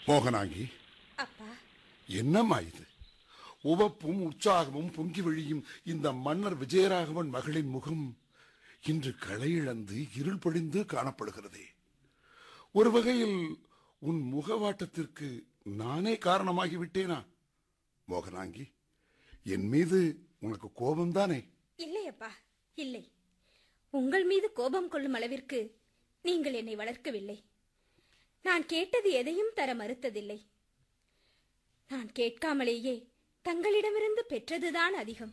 மோகனாங்கி அப்பா என்னம்மா இது உவப்பும் உற்சாகமும் பொங்கி வழியும் இந்த மன்னர் விஜயராகவன் மகளின் முகம் இன்று களையிழந்து இருள் பொழிந்து காணப்படுகிறதே ஒரு வகையில் உன் முகவாட்டத்திற்கு நானே காரணமாகி விட்டேனா மோகனாங்கி என் மீது உனக்கு கோபம்தானே இல்லை அப்பா இல்லை உங்கள் மீது கோபம் கொள்ளும் அளவிற்கு நீங்கள் என்னை வளர்க்கவில்லை நான் கேட்டது எதையும் தர மறுத்ததில்லை நான் கேட்காமலேயே தங்களிடமிருந்து பெற்றதுதான் அதிகம்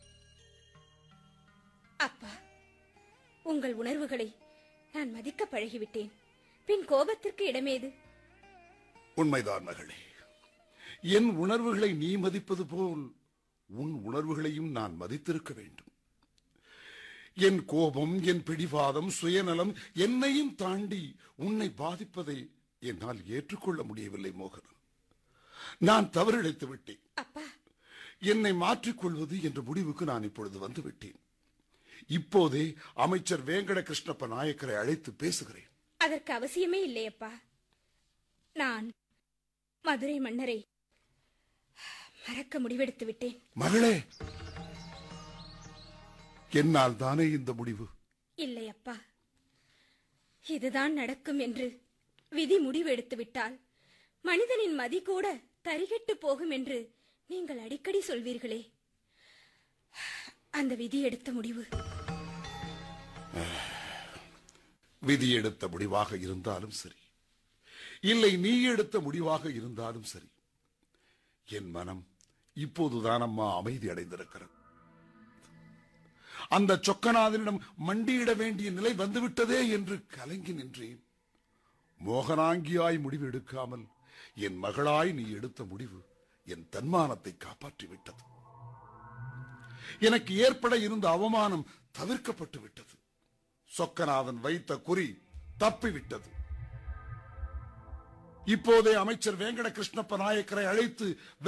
அப்பா உங்கள் உணர்வுகளை நான் மதிக்க பழகிவிட்டேன் பின் கோபத்திற்கு இடமேது உண்மைதான் மகளே என் உணர்வுகளை நீ மதிப்பது போல் உன் உணர்வுகளையும் நான் மதித்திருக்க வேண்டும் என் கோபம் என் பிடிவாதம் சுயநலம் என்னையும் தாண்டி உன்னை பாதிப்பதை என்னால் ஏற்றுக்கொள்ள முடியவில்லை மோகன் நான் தவறிழைத்து விட்டேன் அப்பா என்னை மாற்றிக்கொள்வது என்ற முடிவுக்கு நான் இப்பொழுது வந்து விட்டேன் இப்போதே அமைச்சர் வேங்கட கிருஷ்ணப்ப நாயக்கரை அழைத்து பேசுகிறேன் அதற்கு அவசியமே இல்லையப்பா நான் மதுரை மன்னரை மறக்க முடிவெடுத்து விட்டேன் மகளே என்னால் தானே இந்த முடிவு இல்லை அப்பா இதுதான் நடக்கும் என்று விதி முடிவு எடுத்து விட்டால் மனிதனின் மதி கூட தரிகெட்டு போகும் என்று நீங்கள் அடிக்கடி சொல்வீர்களே அந்த விதி எடுத்த முடிவு விதி எடுத்த முடிவாக இருந்தாலும் சரி இல்லை நீ எடுத்த முடிவாக இருந்தாலும் சரி என் மனம் இப்போதுதான் அம்மா அமைதி அடைந்திருக்கிறது அந்த சொக்கநாதனிடம் மண்டியிட வேண்டிய நிலை வந்துவிட்டதே என்று கலங்கி நின்றேன் மோகனாங்கியாய் முடிவு எடுக்காமல் என் மகளாய் நீ எடுத்த முடிவு என் தன்மானத்தை காப்பாற்றி விட்டது எனக்கு ஏற்பட இருந்த அவமானம் தவிர்க்கப்பட்டு விட்டது சொக்கநாதன் வைத்த குறி தப்பிவிட்டது இப்போதே அமைச்சர் வேங்கட கிருஷ்ணப்ப நாயக்கரை அழைத்து